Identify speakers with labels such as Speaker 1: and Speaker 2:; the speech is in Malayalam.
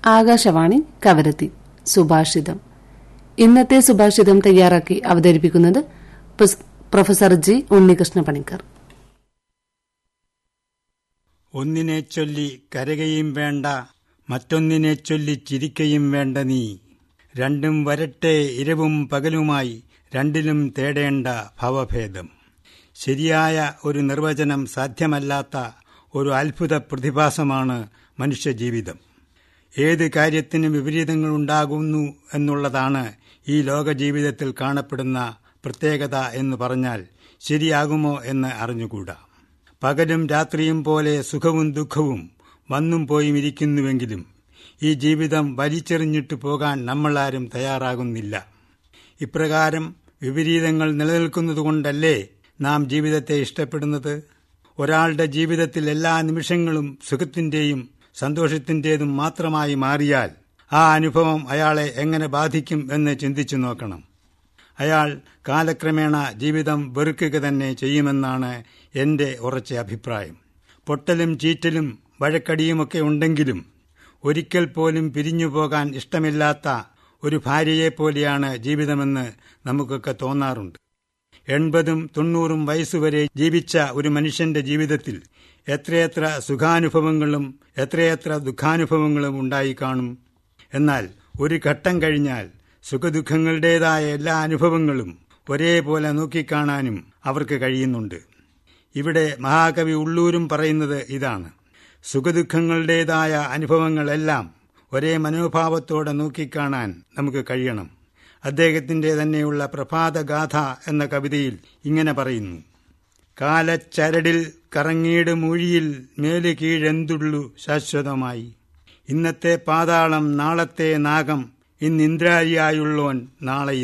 Speaker 1: ആകാശവാണി കവരത്തി സുഭാഷിതം ഇന്നത്തെ സുഭാഷിതം തയ്യാറാക്കി അവതരിപ്പിക്കുന്നത് പ്രസ്- പ്രൊഫസർ ജി ഉണ്ണികൃഷ്ണ പണിക്കർ
Speaker 2: ഒന്നിനെ ചൊല്ലി കരകയും വേണ്ട മറ്റൊന്നിനെ ചൊല്ലി ചിരിക്കയും വേണ്ട നീ രണ്ടും വരട്ടെ ഇരവും പകലുമായി രണ്ടിലും തേടേണ്ട ഭവഭേദം ശരിയായ ഒരു നിർവചനം സാധ്യമല്ലാത്ത ഒരു അത്ഭുത പ്രതിഭാസമാണ് മനുഷ്യജീവിതം ഏത് കാര്യത്തിനും വിപരീതങ്ങളുണ്ടാകുന്നു എന്നുള്ളതാണ് ഈ ലോകജീവിതത്തിൽ കാണപ്പെടുന്ന പ്രത്യേകത എന്ന് പറഞ്ഞാൽ ശരിയാകുമോ എന്ന് അറിഞ്ഞുകൂടാ പകലും രാത്രിയും പോലെ സുഖവും ദുഃഖവും വന്നും പോയും ഇരിക്കുന്നുവെങ്കിലും ഈ ജീവിതം വലിച്ചെറിഞ്ഞിട്ട് പോകാൻ നമ്മളാരും തയ്യാറാകുന്നില്ല ഇപ്രകാരം വിപരീതങ്ങൾ നിലനിൽക്കുന്നതുകൊണ്ടല്ലേ നാം ജീവിതത്തെ ഇഷ്ടപ്പെടുന്നത് ഒരാളുടെ ജീവിതത്തിൽ എല്ലാ നിമിഷങ്ങളും സുഖത്തിന്റെയും സന്തോഷത്തിന്റേതും മാത്രമായി മാറിയാൽ ആ അനുഭവം അയാളെ എങ്ങനെ ബാധിക്കും എന്ന് ചിന്തിച്ചു നോക്കണം അയാൾ കാലക്രമേണ ജീവിതം വെറുക്കുക തന്നെ ചെയ്യുമെന്നാണ് എന്റെ ഉറച്ച അഭിപ്രായം പൊട്ടലും ചീറ്റലും വഴക്കടിയുമൊക്കെ ഉണ്ടെങ്കിലും ഒരിക്കൽ പോലും പിരിഞ്ഞു പോകാൻ ഇഷ്ടമില്ലാത്ത ഒരു ഭാര്യയെപ്പോലെയാണ് ജീവിതമെന്ന് നമുക്കൊക്കെ തോന്നാറുണ്ട് എൺപതും തൊണ്ണൂറും വയസ്സുവരെ ജീവിച്ച ഒരു മനുഷ്യന്റെ ജീവിതത്തിൽ എത്രയെത്ര സുഖാനുഭവങ്ങളും എത്രയെത്ര ദുഃഖാനുഭവങ്ങളും ഉണ്ടായി കാണും എന്നാൽ ഒരു ഘട്ടം കഴിഞ്ഞാൽ സുഖദുഃഖങ്ങളുടേതായ എല്ലാ അനുഭവങ്ങളും ഒരേപോലെ നോക്കിക്കാണാനും അവർക്ക് കഴിയുന്നുണ്ട് ഇവിടെ മഹാകവി ഉള്ളൂരും പറയുന്നത് ഇതാണ് സുഖദുഃഖങ്ങളുടേതായ അനുഭവങ്ങളെല്ലാം ഒരേ മനോഭാവത്തോടെ നോക്കിക്കാണാൻ നമുക്ക് കഴിയണം അദ്ദേഹത്തിന്റെ തന്നെയുള്ള പ്രഭാതഗാഥ എന്ന കവിതയിൽ ഇങ്ങനെ പറയുന്നു കാലച്ചരടിൽ കറങ്ങീട് മൊഴിയിൽ മേല് കീഴെന്തുള്ളു ശാശ്വതമായി ഇന്നത്തെ പാതാളം നാളത്തെ നാഗം ഇന്ന് ഇന്ദ്രാരിയായുള്ളോൻ നാളെ